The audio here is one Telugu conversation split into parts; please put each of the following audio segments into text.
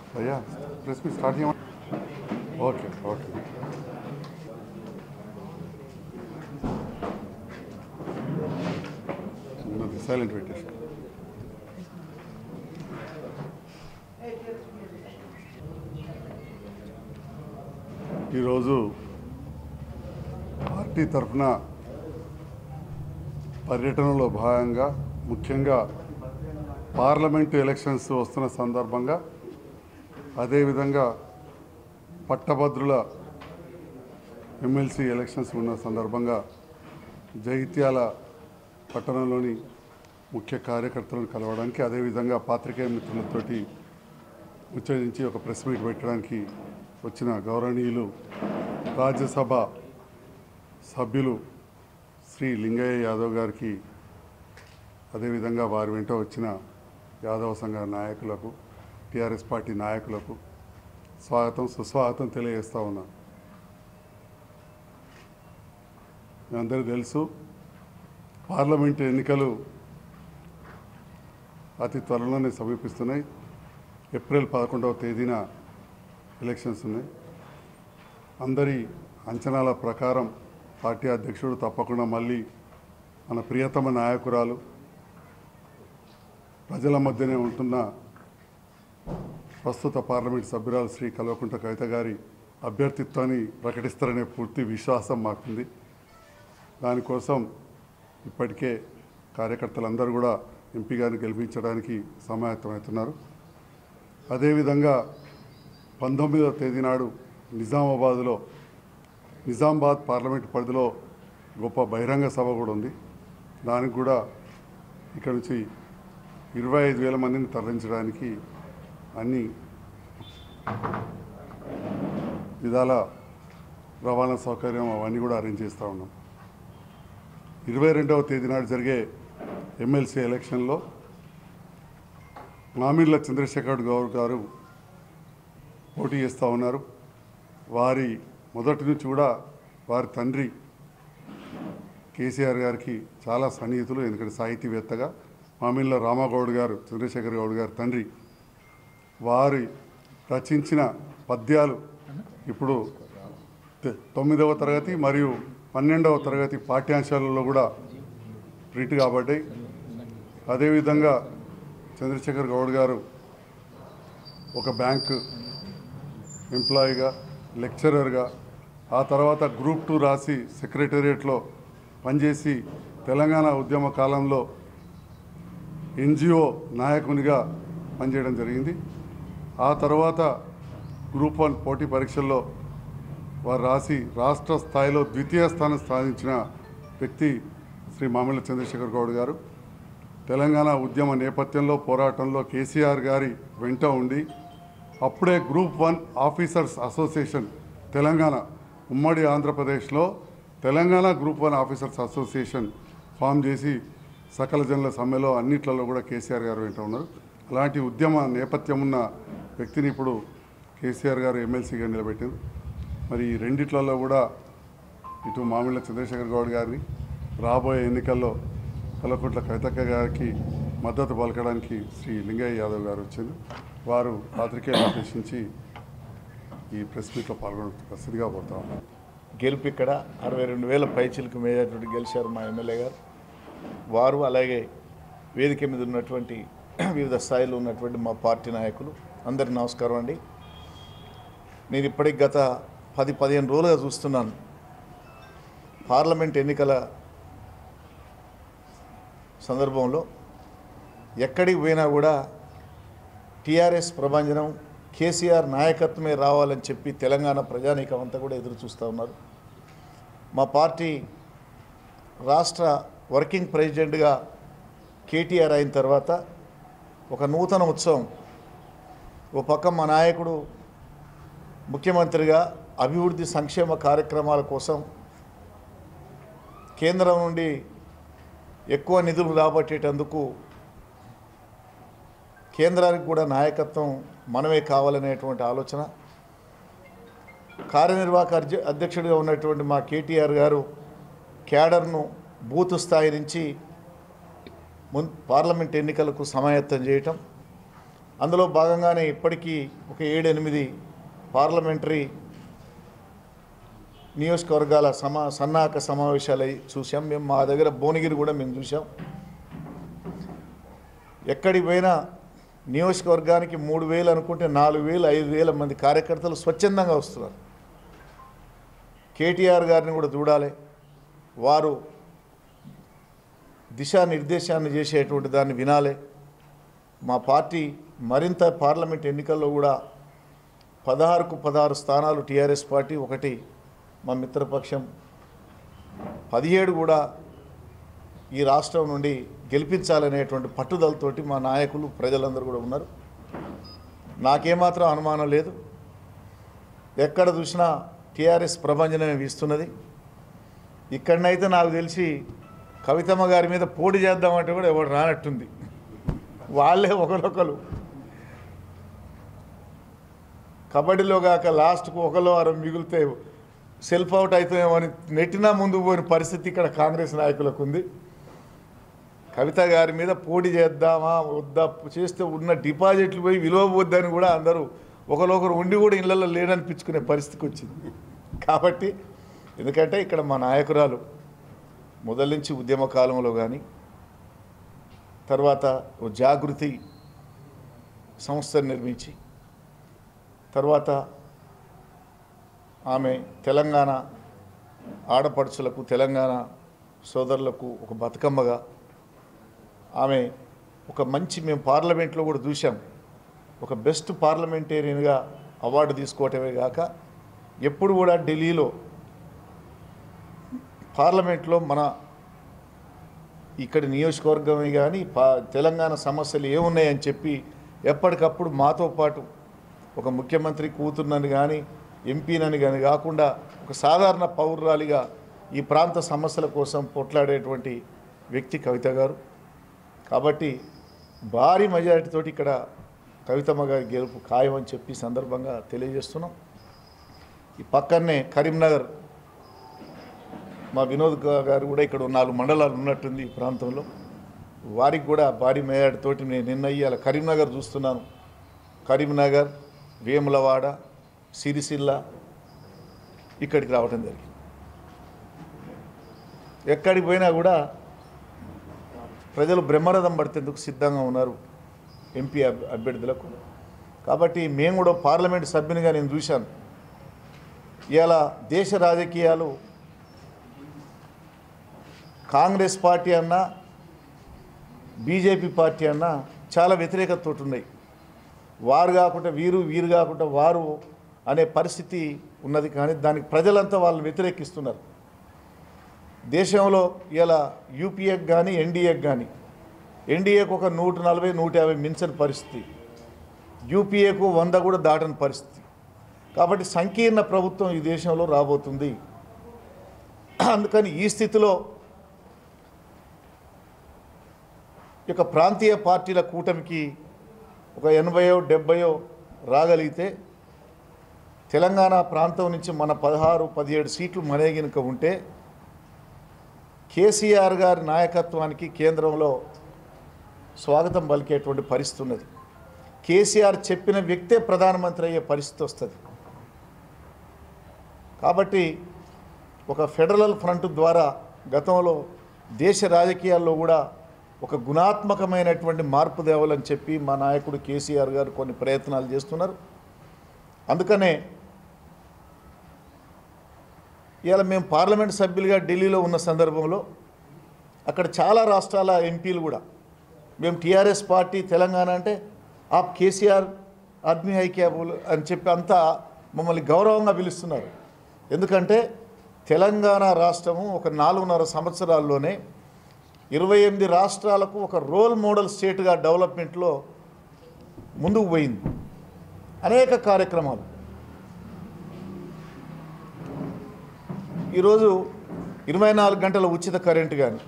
అయ్యా ప్రెస్ మీ స్టార్ట్ చేయమని ఓకే ఓకే ఉన్నది సైలెంట్ పెట్టేసి ఈరోజు పార్టీ తరఫున పర్యటనలో భాగంగా ముఖ్యంగా పార్లమెంటు ఎలక్షన్స్ వస్తున్న సందర్భంగా అదేవిధంగా పట్టభద్రుల ఎమ్మెల్సీ ఎలక్షన్స్ ఉన్న సందర్భంగా జగిత్యాల పట్టణంలోని ముఖ్య కార్యకర్తలను కలవడానికి అదేవిధంగా పాత్రికేయ మిత్రులతోటి ముచ్చరించి ఒక ప్రెస్ మీట్ పెట్టడానికి వచ్చిన గౌరవనీయులు రాజ్యసభ సభ్యులు శ్రీ లింగయ్య యాదవ్ గారికి అదేవిధంగా వారి వెంట వచ్చిన యాదవ సంఘ నాయకులకు టీఆర్ఎస్ పార్టీ నాయకులకు స్వాగతం సుస్వాగతం తెలియజేస్తా ఉన్నాను మీ అందరికీ తెలుసు పార్లమెంట్ ఎన్నికలు అతి త్వరలోనే సమీపిస్తున్నాయి ఏప్రిల్ పదకొండవ తేదీన ఎలక్షన్స్ ఉన్నాయి అందరి అంచనాల ప్రకారం పార్టీ అధ్యక్షుడు తప్పకుండా మళ్ళీ మన ప్రియతమ నాయకురాలు ప్రజల మధ్యనే ఉంటున్న ప్రస్తుత పార్లమెంట్ సభ్యురాలు శ్రీ కల్వకుంట్ల కవిత గారి అభ్యర్థిత్వాన్ని ప్రకటిస్తారనే పూర్తి విశ్వాసం మాకుంది దానికోసం ఇప్పటికే కార్యకర్తలందరూ కూడా ఎంపీ గారిని గెలిపించడానికి సమాయత్తమవుతున్నారు అదేవిధంగా పంతొమ్మిదవ తేదీ నాడు నిజామాబాద్లో నిజామాబాద్ పార్లమెంట్ పరిధిలో గొప్ప బహిరంగ సభ కూడా ఉంది దానికి కూడా ఇక్కడ నుంచి ఇరవై ఐదు వేల మందిని తరలించడానికి అన్ని విధాల రవాణా సౌకర్యం అవన్నీ కూడా అరేంజ్ చేస్తూ ఉన్నాం ఇరవై రెండవ తేదీ నాడు జరిగే ఎమ్మెల్సీ ఎలక్షన్లో మామిళ్ళ చంద్రశేఖర్ గౌడ్ గారు పోటీ చేస్తూ ఉన్నారు వారి మొదటి నుంచి కూడా వారి తండ్రి కేసీఆర్ గారికి చాలా సన్నిహితులు ఎందుకంటే సాహితీవేత్తగా మామిళ్ళ రామగౌడ్ గారు చంద్రశేఖర్ గౌడ్ గారి తండ్రి వారి రచించిన పద్యాలు ఇప్పుడు తె- తొమ్మిదవ తరగతి మరియు పన్నెండవ తరగతి పాఠ్యాంశాలలో కూడా ప్రింట్ కాబడ్డాయి అదేవిధంగా చంద్రశేఖర్ గౌడ్ గారు ఒక బ్యాంక్ ఎంప్లాయీగా లెక్చరర్గా ఆ తర్వాత గ్రూప్ టూ రాసి సెక్రటేరియట్లో పనిచేసి తెలంగాణ ఉద్యమ కాలంలో ఎన్జిఓ నాయకునిగా పనిచేయడం జరిగింది ఆ తర్వాత గ్రూప్ వన్ పోటీ పరీక్షల్లో వారు రాసి రాష్ట్ర స్థాయిలో ద్వితీయ స్థానం సాధించిన వ్యక్తి శ్రీ మామిళ్ళ చంద్రశేఖర్ గౌడ్ గారు తెలంగాణ ఉద్యమ నేపథ్యంలో పోరాటంలో కేసీఆర్ గారి వెంట ఉండి అప్పుడే group one officers association Telangana ఉమ్మడి ఆంధ్రప్రదేశ్లో Telangana group one officers association form చేసి సకల జనుల సమ్మెలో అన్నిట్లలో కూడా కేసీఆర్ గారు వెంట ఉన్నారు అలాంటి ఉద్యమ నేపథ్యం ఉన్న వ్యక్తిని ఇప్పుడు కేసీఆర్ గారు ఎమ్మెల్సీగా నిలబెట్టారు మరి ఈ రెండిట్లలో కూడా ఇటు మామిళ్ళ చంద్రశేఖర్ గౌడ్ గారిని రాబోయే ఎన్నికల్లో కలకుంట్ల కవితక్క గారికి మద్దతు పలకడానికి శ్రీ లింగయ్య యాదవ్ గారు వచ్చింది వారు పాత్రికేయులు ఉద్దేశించి ఈ ప్రెస్ మీట్లో పాల్గొనవలసిందిగా పోతా ఉన్నారు గెలుపు ఇక్కడ అరవై రెండు వేల పైచిలకు మేజార్టీ గెలిచారు మా ఎమ్మెల్యే గారు వారు అలాగే వేదిక మీద ఉన్నటువంటి వివిధ స్థాయిలో ఉన్నటువంటి మా పార్టీ నాయకులు అందరికి నమస్కారం అండి నేను ఇప్పటికి గత పది పదిహేను రోజులుగా చూస్తున్నాను పార్లమెంట్ ఎన్నికల సందర్భంలో ఎక్కడికి పోయినా కూడా టీఆర్ఎస్ ప్రభంజనం కేసీఆర్ నాయకత్వమే రావాలని చెప్పి తెలంగాణ ప్రజానీకం అంతా కూడా ఎదురు చూస్తూ ఉన్నారు మా పార్టీ రాష్ట్ర వర్కింగ్ ప్రెసిడెంట్గా కేటీఆర్ అయిన తర్వాత ఒక నూతన ఉత్సవం ఓ పక్క మా నాయకుడు ముఖ్యమంత్రిగా అభివృద్ధి సంక్షేమ కార్యక్రమాల కోసం కేంద్రం నుండి ఎక్కువ నిధులు రాబట్టేటందుకు కేంద్రానికి కూడా నాయకత్వం మనమే కావాలనేటువంటి ఆలోచన కార్యనిర్వాహక అధ్య- అధ్యక్షుడిగా ఉన్నటువంటి మా కేటీఆర్ గారు క్యాడర్ను బూత్ స్థాయి నుంచి మున్ పార్లమెంట్ ఎన్నికలకు సమాయత్తం చేయటం అందులో భాగంగానే ఇప్పటికీ ఒక ఏడు ఎనిమిది పార్లమెంటరీ నియోజకవర్గాల సమా సన్నాహక సమావేశాలు అయి చూసాం మేము మా దగ్గర భువనగిరి కూడా మేము చూసాం ఎక్కడికి పోయినా నియోజకవర్గానికి మూడు వేలు అనుకుంటే నాలుగు వేలు ఐదు వేల మంది కార్యకర్తలు స్వచ్ఛందంగా వస్తున్నారు కేటీఆర్ గారిని కూడా చూడాలి వారు దిశానిర్దేశాన్ని చేసేటువంటి దాన్ని వినాలి మా పార్టీ మరింత పార్లమెంట్ ఎన్నికల్లో కూడా పదహారుకు పదహారు స్థానాలు టీఆర్ఎస్ పార్టీ ఒకటి మా మిత్రపక్షం పదిహేడు కూడా ఈ రాష్ట్రం నుండి గెలిపించాలనేటువంటి పట్టుదలతోటి మా నాయకులు ప్రజలందరూ కూడా ఉన్నారు నాకేమాత్రం అనుమానం లేదు ఎక్కడ చూసినా టీఆర్ఎస్ ప్రభంజనమే వీస్తున్నది ఇక్కడనైతే నాకు తెలిసి కవితమ్మ గారి మీద పోటీ చేద్దామంటే కూడా ఎవడు రానట్టుంది వాళ్ళే ఒకరొకరు కబడ్డీలో కాక లాస్ట్కు ఒకలో అరం మిగిలితే సెల్ఫ్ అవుట్ అవుతామేమో అని నెట్టినా ముందు పోయిన పరిస్థితి ఇక్కడ కాంగ్రెస్ నాయకులకు ఉంది కవిత గారి మీద పోటీ చేద్దామా వద్దా చేస్తే ఉన్న డిపాజిట్లు పోయి విలువ పోద్దని కూడా అందరూ ఒకరొకరు ఉండి కూడా ఇళ్లలో లేడనిపించుకునే పరిస్థితికి వచ్చింది కాబట్టి ఎందుకంటే ఇక్కడ మా నాయకురాలు మొదల నుంచి ఉద్యమ కాలంలో కానీ తర్వాత ఓ జాగృతి సంస్థను నిర్మించి తర్వాత ఆమె తెలంగాణ ఆడపడుచులకు తెలంగాణ సోదరులకు ఒక బతుకమ్మగా ఆమె ఒక మంచి మేము పార్లమెంట్లో కూడా చూసాం ఒక బెస్ట్ పార్లమెంటేరియన్గా అవార్డు తీసుకోవటమే కాక ఎప్పుడు కూడా ఢిల్లీలో పార్లమెంట్లో మన ఇక్కడ నియోజకవర్గమే కానీ పా తెలంగాణ సమస్యలు ఏమున్నాయని చెప్పి ఎప్పటికప్పుడు మాతో పాటు ఒక ముఖ్యమంత్రి కూతుర్నని కానీ ఎంపీనని కానీ కాకుండా ఒక సాధారణ పౌరురాలిగా ఈ ప్రాంత సమస్యల కోసం పొట్లాడేటువంటి వ్యక్తి కవిత గారు కాబట్టి భారీ మెజారిటీతోటి ఇక్కడ కవితమ్మ గారి గెలుపు ఖాయం అని చెప్పి ఈ సందర్భంగా తెలియజేస్తున్నాం ఈ పక్కనే కరీంనగర్ మా వినోద్ గా- గారు కూడా ఇక్కడ నాలుగు మండలాలు ఉన్నట్టుంది ఈ ప్రాంతంలో వారికి కూడా భారీ మేయాడితోటి నేను నిన్న ఇవాళ కరీంనగర్ చూస్తున్నాను కరీంనగర్ వేములవాడ సిరిసిల్ల ఇక్కడికి రావటం జరిగింది ఎక్కడికి పోయినా కూడా ప్రజలు బ్రహ్మరథం పడితేందుకు సిద్ధంగా ఉన్నారు ఎంపీ అభ్- అభ్యర్థులకు కాబట్టి మేము కూడా పార్లమెంట్ సభ్యునిగా నేను చూశాను ఇవాళ దేశ రాజకీయాలు కాంగ్రెస్ పార్టీ అన్నా బీజేపీ పార్టీ అన్నా చాలా వ్యతిరేకతతో ఉన్నాయి వారు కాకుండా వీరు వీరు కాకుండా వారు అనే పరిస్థితి ఉన్నది కానీ దానికి ప్రజలంతా వాళ్ళని వ్యతిరేకిస్తున్నారు దేశంలో ఇలా యూపీఏకి కానీ ఎన్డీఏకి కానీ ఎన్డీఏకు ఒక నూట నలభై నూట యాభై మించని పరిస్థితి యూపీఏకు వంద కూడా దాటని పరిస్థితి కాబట్టి సంకీర్ణ ప్రభుత్వం ఈ దేశంలో రాబోతుంది అందుకని ఈ స్థితిలో ఈ యొక్క ప్రాంతీయ పార్టీల కూటమికి ఒక ఎనభయో డెబ్బయో రాగలిగితే తెలంగాణ ప్రాంతం నుంచి మన పదహారు పదిహేడు సీట్లు మనేగినక ఉంటే కేసీఆర్ గారి నాయకత్వానికి కేంద్రంలో స్వాగతం పలికేటువంటి పరిస్థితి ఉన్నది కేసీఆర్ చెప్పిన వ్యక్తే ప్రధానమంత్రి అయ్యే పరిస్థితి వస్తుంది కాబట్టి ఒక ఫెడరల్ ఫ్రంట్ ద్వారా గతంలో దేశ రాజకీయాల్లో కూడా ఒక గుణాత్మకమైనటువంటి మార్పు తేవాలని చెప్పి మా నాయకుడు కేసీఆర్ గారు కొన్ని ప్రయత్నాలు చేస్తున్నారు అందుకనే ఇవాళ మేము పార్లమెంట్ సభ్యులుగా ఢిల్లీలో ఉన్న సందర్భంలో అక్కడ చాలా రాష్ట్రాల ఎంపీలు కూడా మేము టీఆర్ఎస్ పార్టీ తెలంగాణ అంటే ఆ కేసీఆర్ ఆద్మీ ఐక్యాబుల్ అని చెప్పి అంతా మమ్మల్ని గౌరవంగా పిలుస్తున్నారు ఎందుకంటే తెలంగాణ రాష్ట్రము ఒక నాలుగున్నర సంవత్సరాల్లోనే ఇరవై ఎనిమిది రాష్ట్రాలకు ఒక రోల్ మోడల్ స్టేట్గా డెవలప్మెంట్లో ముందుకు పోయింది అనేక కార్యక్రమాలు ఈరోజు ఇరవై నాలుగు గంటల ఉచిత కరెంటు కానీ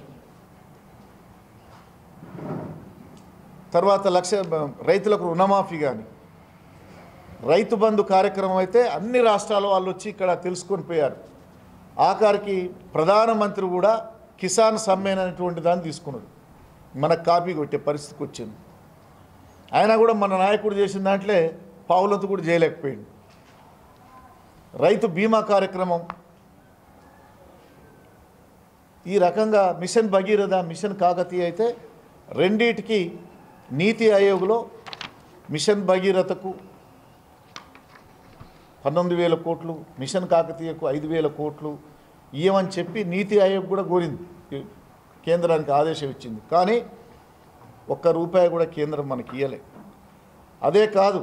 తర్వాత లక్ష రైతులకు రుణమాఫీ కానీ రైతు బంధు కార్యక్రమం అయితే అన్ని రాష్ట్రాల వాళ్ళు వచ్చి ఇక్కడ తెలుసుకొని పోయారు ఆఖరికి ప్రధానమంత్రి కూడా కిసాన్ సమ్మెన్ అనేటువంటి దాన్ని తీసుకున్నాడు మనకు కాపీ కొట్టే పరిస్థితికి వచ్చింది అయినా కూడా మన నాయకుడు చేసిన దాంట్లో పావులంతు కూడా చేయలేకపోయింది రైతు బీమా కార్యక్రమం ఈ రకంగా మిషన్ భగీరథ మిషన్ కాకతీయ అయితే రెండిటికి నీతి ఆయోగ్లో మిషన్ భగీరథకు పంతొమ్మిది వేల కోట్లు మిషన్ కాకతీయకు ఐదు వేల కోట్లు ఇవ్వమని చెప్పి నీతి ఆయోగ్ కూడా కోరింది కేంద్రానికి ఆదేశం ఇచ్చింది కానీ ఒక్క రూపాయి కూడా కేంద్రం మనకి ఇవ్వలే అదే కాదు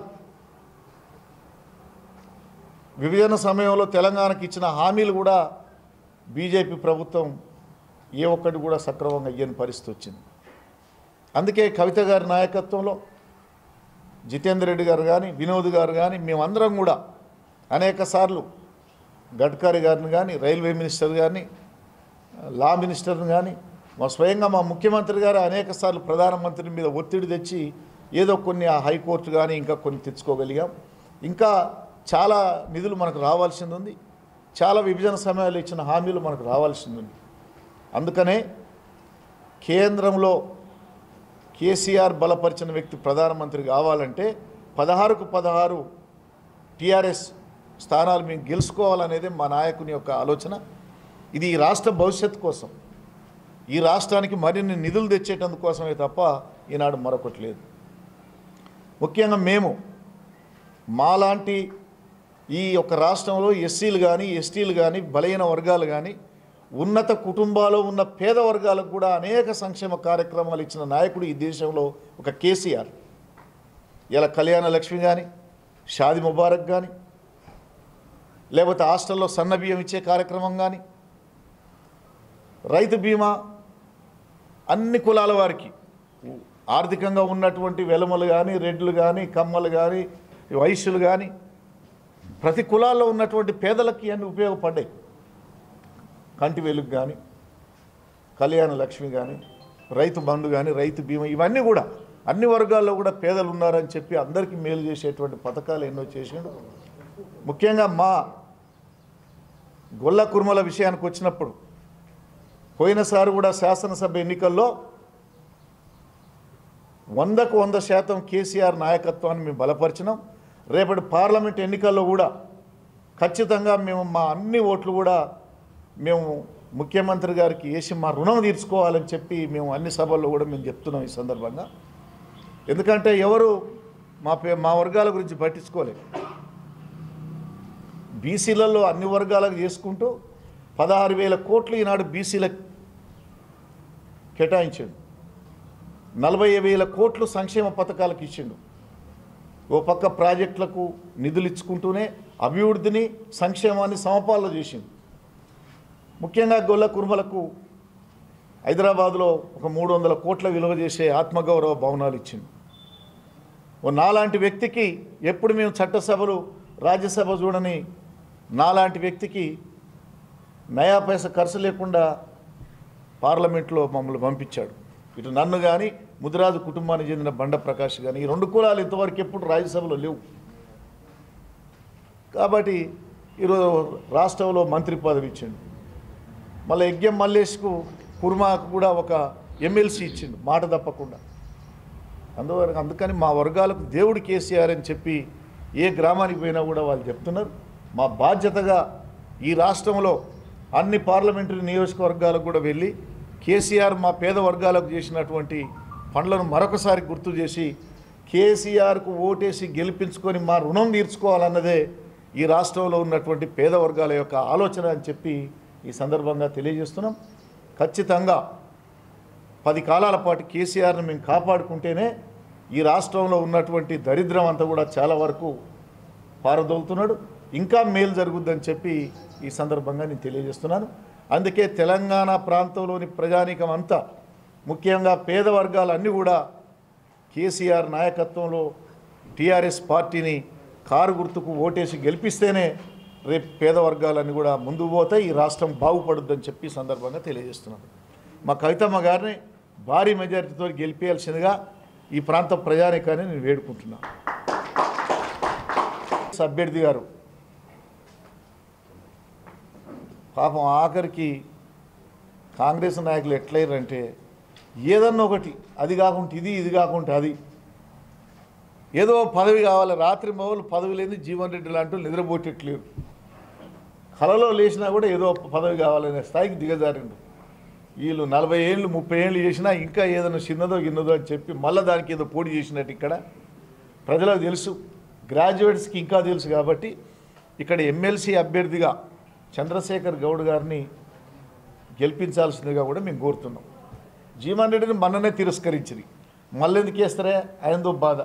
విభజన సమయంలో తెలంగాణకి ఇచ్చిన హామీలు కూడా బీజేపీ ప్రభుత్వం ఏ ఒక్కటి కూడా సక్రమంగా ఇయ్యని పరిస్థితి వచ్చింది అందుకే కవిత గారి నాయకత్వంలో జితేందర్ రెడ్డి గారు కానీ వినోద్ గారు కానీ మేమందరం కూడా అనేక సార్లు గడ్కరీ గారిని కానీ రైల్వే మినిస్టర్ గారిని లా మినిస్టర్ని కానీ మా స్వయంగా మా ముఖ్యమంత్రి గారు అనేక సార్లు ప్రధానమంత్రి మీద ఒత్తిడి తెచ్చి ఏదో కొన్ని ఆ హైకోర్టు కానీ ఇంకా కొన్ని తెచ్చుకోగలిగాం ఇంకా చాలా నిధులు మనకు రావాల్సింది ఉంది చాలా విభజన సమయాలు ఇచ్చిన హామీలు మనకు రావాల్సింది ఉంది అందుకనే కేంద్రంలో కేసీఆర్ బలపరిచిన వ్యక్తి ప్రధానమంత్రి కావాలంటే పదహారుకు పదహారు టీఆర్ఎస్ స్థానాలు మేము గెలుచుకోవాలనేది మా నాయకుని యొక్క ఆలోచన ఇది ఈ రాష్ట్ర భవిష్యత్తు కోసం ఈ రాష్ట్రానికి మరిన్ని నిధులు తెచ్చేటందుకోసమే తప్ప ఈనాడు మరొకటి లేదు ముఖ్యంగా మేము మాలాంటి ఈ యొక్క రాష్ట్రంలో ఎస్సీలు కానీ ఎస్టీలు కానీ బలహీన వర్గాలు కానీ ఉన్నత కుటుంబాల్లో ఉన్న పేద వర్గాలకు కూడా అనేక సంక్షేమ కార్యక్రమాలు ఇచ్చిన నాయకుడు ఈ దేశంలో ఒక కేసీఆర్ ఇలా కళ్యాణ లక్ష్మి కానీ షాది ముబారక్ కానీ లేకపోతే హాస్టల్లో సన్న బియ్యం ఇచ్చే కార్యక్రమం కానీ రైతు బీమా అన్ని కులాల వారికి ఆర్థికంగా ఉన్నటువంటి వెలమలు కానీ రెడ్లు కానీ కమ్మలు కానీ వైశ్యులు కానీ ప్రతి కులాల్లో ఉన్నటువంటి పేదలకి అన్ని ఉపయోగపడ్డాయి కంటి వెలుగు కానీ కళ్యాణ లక్ష్మి కానీ రైతు బంధు కానీ రైతు బీమా ఇవన్నీ కూడా అన్ని వర్గాల్లో కూడా పేదలు ఉన్నారని చెప్పి అందరికీ మేలు చేసేటువంటి పథకాలు ఎన్నో చేసిండు ముఖ్యంగా మా గొల్ల కుర్మల విషయానికి వచ్చినప్పుడు పోయినసారి కూడా శాసనసభ ఎన్నికల్లో వందకు వంద శాతం కేసీఆర్ నాయకత్వాన్ని మేము బలపరిచినాం రేపటి పార్లమెంట్ ఎన్నికల్లో కూడా ఖచ్చితంగా మేము మా అన్ని ఓట్లు కూడా మేము ముఖ్యమంత్రి గారికి వేసి మా రుణం తీర్చుకోవాలని చెప్పి మేము అన్ని సభల్లో కూడా మేము చెప్తున్నాం ఈ సందర్భంగా ఎందుకంటే ఎవరు మా పే మా వర్గాల గురించి పట్టించుకోలేదు బీసీలలో అన్ని వర్గాలకు చేసుకుంటూ పదహారు వేల కోట్లు ఈనాడు బీసీలకు కేటాయించాడు నలభై వేల కోట్లు సంక్షేమ పథకాలకు ఇచ్చిండు ఓ పక్క ప్రాజెక్టులకు నిధులు ఇచ్చుకుంటూనే అభివృద్ధిని సంక్షేమాన్ని సమపాలలో చేసిండు ముఖ్యంగా గొల్ల కుర్మలకు హైదరాబాద్లో ఒక మూడు వందల కోట్ల విలువ చేసే ఆత్మగౌరవ భవనాలు ఇచ్చింది ఓ నాలాంటి వ్యక్తికి ఎప్పుడు మేము చట్టసభలు రాజ్యసభ చూడని నాలాంటి వ్యక్తికి నయా పైస ఖర్చు లేకుండా పార్లమెంట్లో మమ్మల్ని పంపించాడు ఇటు నన్ను కానీ ముదిరాజు కుటుంబానికి చెందిన బండ ప్రకాష్ కానీ ఈ రెండు కులాలు ఇంతవరకు ఎప్పుడు రాజ్యసభలో లేవు కాబట్టి ఈరోజు రాష్ట్రంలో మంత్రి పదవి ఇచ్చిండు మళ్ళీ యజ్ఞం మల్లేష్కు కుర్మాకు కూడా ఒక ఎమ్మెల్సీ ఇచ్చిండు మాట తప్పకుండా అందువరకు అందుకని మా వర్గాలకు దేవుడు కేసీఆర్ అని చెప్పి ఏ గ్రామానికి పోయినా కూడా వాళ్ళు చెప్తున్నారు మా బాధ్యతగా ఈ రాష్ట్రంలో అన్ని పార్లమెంటరీ నియోజకవర్గాలకు కూడా వెళ్ళి కేసీఆర్ మా పేద వర్గాలకు చేసినటువంటి పనులను మరొకసారి గుర్తు చేసి కేసీఆర్కు ఓటేసి గెలిపించుకొని మా రుణం తీర్చుకోవాలన్నదే ఈ రాష్ట్రంలో ఉన్నటువంటి పేద వర్గాల యొక్క ఆలోచన అని చెప్పి ఈ సందర్భంగా తెలియజేస్తున్నాం ఖచ్చితంగా పది కాలాల పాటు కేసీఆర్ని మేము కాపాడుకుంటేనే ఈ రాష్ట్రంలో ఉన్నటువంటి దరిద్రం అంతా కూడా చాలా వరకు పారదోలుతున్నాడు ఇంకా మేలు జరుగుద్దని చెప్పి ఈ సందర్భంగా నేను తెలియజేస్తున్నాను అందుకే తెలంగాణ ప్రాంతంలోని ప్రజానీకం అంతా ముఖ్యంగా పేద వర్గాలన్నీ కూడా కేసీఆర్ నాయకత్వంలో టీఆర్ఎస్ పార్టీని కారు గుర్తుకు ఓటేసి గెలిపిస్తేనే రేపు పేద వర్గాలన్నీ కూడా ముందుకు పోతాయి ఈ రాష్ట్రం బాగుపడుద్దని చెప్పి ఈ సందర్భంగా తెలియజేస్తున్నాను మా కవితమ్మ గారిని భారీ మెజారిటీతో గెలిపేయాల్సిందిగా ఈ ప్రాంత ప్రజానికాన్ని నేను వేడుకుంటున్నాను అభ్యర్థి గారు పాపం ఆఖరికి కాంగ్రెస్ నాయకులు ఎట్లయ్యారంటే ఏదన్నా ఒకటి అది కాకుండా ఇది ఇది కాకుండా అది ఏదో పదవి కావాలి రాత్రి మొగలు పదవి లేని జీవన్ రెడ్డి లాంటి వాళ్ళు నిద్రపోయేట్లేరు కలలో లేచినా కూడా ఏదో పదవి కావాలనే స్థాయికి దిగజారిండు వీళ్ళు నలభై ఏళ్ళు ముప్పై ఏళ్ళు చేసినా ఇంకా ఏదైనా చిన్నదో గిన్నదో అని చెప్పి మళ్ళీ దానికి ఏదో పోటీ చేసినట్టు ఇక్కడ ప్రజలకు తెలుసు గ్రాడ్యుయేట్స్కి ఇంకా తెలుసు కాబట్టి ఇక్కడ ఎమ్మెల్సీ అభ్యర్థిగా చంద్రశేఖర్ గౌడ్ గారిని గెలిపించాల్సిందిగా కూడా మేము కోరుతున్నాం జీవన్ రెడ్డిని మొన్ననే తిరస్కరించింది మళ్ళీ ఎందుకు వేస్తారే ఆయనతో బాధ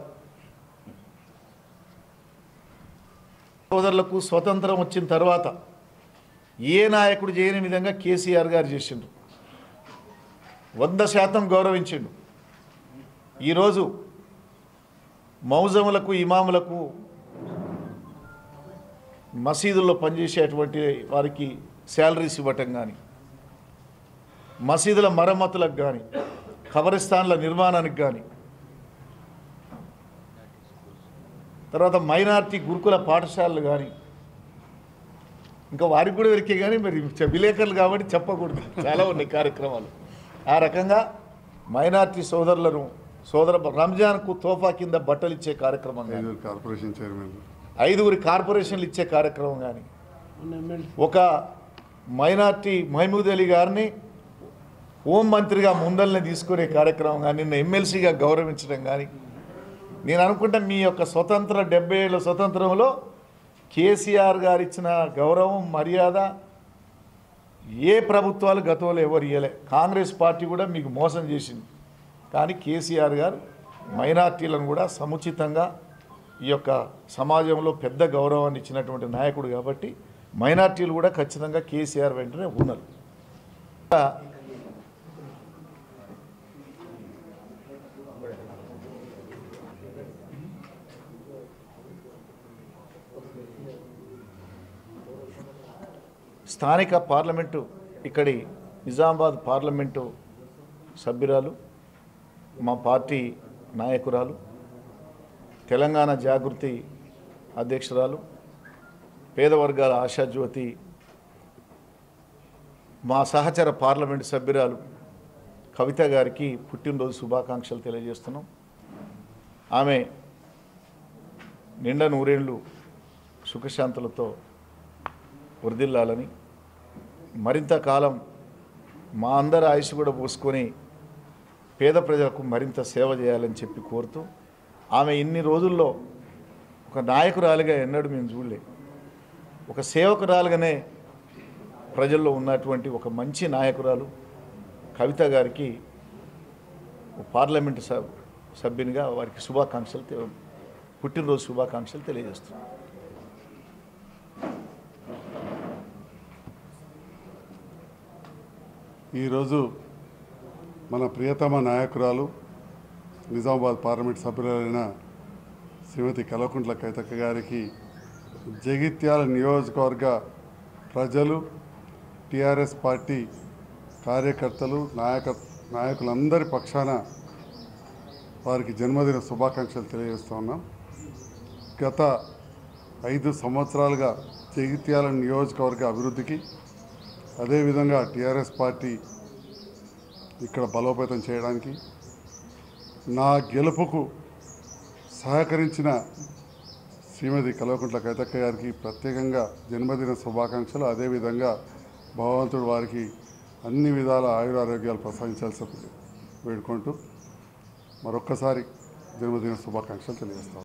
సోదరులకు స్వతంత్రం వచ్చిన తర్వాత ఏ నాయకుడు చేయని విధంగా కేసీఆర్ గారు చేసిండు వంద శాతం గౌరవించిండు ఈరోజు మౌజములకు ఇమాములకు మసీదుల్లో పనిచేసేటువంటి వారికి శాలరీస్ ఇవ్వటం కానీ మసీదుల మరమ్మతులకు కానీ ఖబరిస్తాన్ల నిర్మాణానికి కానీ తర్వాత మైనార్టీ గురుకుల పాఠశాలలు కానీ ఇంకా వారికి కూడా దొరికే కానీ మరి చె- విలేకరులు కాబట్టి చెప్పకూడదు చాలా ఉన్నాయి కార్యక్రమాలు ఆ రకంగా మైనార్టీ సోదరులను సోదర రంజాన్కు తోఫా కింద బట్టలు ఇచ్చే కార్యక్రమం కానీ ఐదుగురు కార్పొరేషన్ చైర్మన్ ఐదుగురి కార్పొరేషన్లు ఇచ్చే కార్యక్రమం కానీ ఒక మైనార్టీ మహమూద్ అలీ గారిని హోం మంత్రిగా ముందల్ని తీసుకునే కార్యక్రమం కానీ నిన్న ఎమ్మెల్సీగా గౌరవించడం కానీ నేను అనుకుంటా మీ యొక్క స్వతంత్ర డెబ్బై ఏళ్ళ స్వతంత్రంలో కేసీఆర్ గారు ఇచ్చిన గౌరవం మర్యాద ఏ ప్రభుత్వాలు గతంలో ఎవరు ఇవ్వలే కాంగ్రెస్ పార్టీ కూడా మీకు మోసం చేసింది కానీ కేసీఆర్ గారు మైనార్టీలను కూడా సముచితంగా ఈ యొక్క సమాజంలో పెద్ద గౌరవాన్ని ఇచ్చినటువంటి నాయకుడు కాబట్టి మైనార్టీలు కూడా ఖచ్చితంగా కేసీఆర్ వెంటనే ఉన్నారు స్థానిక పార్లమెంటు ఇక్కడి నిజామాబాద్ పార్లమెంటు సభ్యురాలు మా పార్టీ నాయకురాలు తెలంగాణ జాగృతి అధ్యక్షురాలు పేద వర్గాల ఆశాజ్యోతి మా సహచర పార్లమెంటు సభ్యురాలు కవిత గారికి పుట్టినరోజు శుభాకాంక్షలు తెలియజేస్తున్నాం ఆమె నిండా నూరేళ్ళు సుఖశాంతులతో వృద్ధిల్లాలని మరింత కాలం మా అందరి ఆయుష్ కూడా పోసుకొని పేద ప్రజలకు మరింత సేవ చేయాలని చెప్పి కోరుతూ ఆమె ఇన్ని రోజుల్లో ఒక నాయకురాలిగా ఎన్నడూ మేము చూడలే ఒక సేవకురాలుగానే ప్రజల్లో ఉన్నటువంటి ఒక మంచి నాయకురాలు కవిత గారికి ఒక పార్లమెంటు సభ సభ్యునిగా వారికి శుభాకాంక్షలు తె- పుట్టినరోజు శుభాకాంక్షలు తెలియజేస్తున్నాం ఈరోజు మన ప్రియతమ నాయకురాలు నిజామాబాద్ పార్లమెంట్ సభ్యులైన శ్రీమతి కల్వకుంట్ల కైతక్క గారికి జగిత్యాల నియోజకవర్గ ప్రజలు టిఆర్ఎస్ పార్టీ కార్యకర్తలు నాయక నాయకులందరి పక్షాన వారికి జన్మదిన శుభాకాంక్షలు తెలియజేస్తూ ఉన్నాం గత ఐదు సంవత్సరాలుగా జగిత్యాల నియోజకవర్గ అభివృద్ధికి అదేవిధంగా టీఆర్ఎస్ పార్టీ ఇక్కడ బలోపేతం చేయడానికి నా గెలుపుకు సహకరించిన శ్రీమతి కల్వకుంట్ల కైతక్క గారికి ప్రత్యేకంగా జన్మదిన శుభాకాంక్షలు అదేవిధంగా భగవంతుడు వారికి అన్ని విధాల ఆయురారోగ్యాలు ప్రసాదించాల్సి వేడుకుంటూ మరొక్కసారి జన్మదిన శుభాకాంక్షలు తెలియజేస్తాం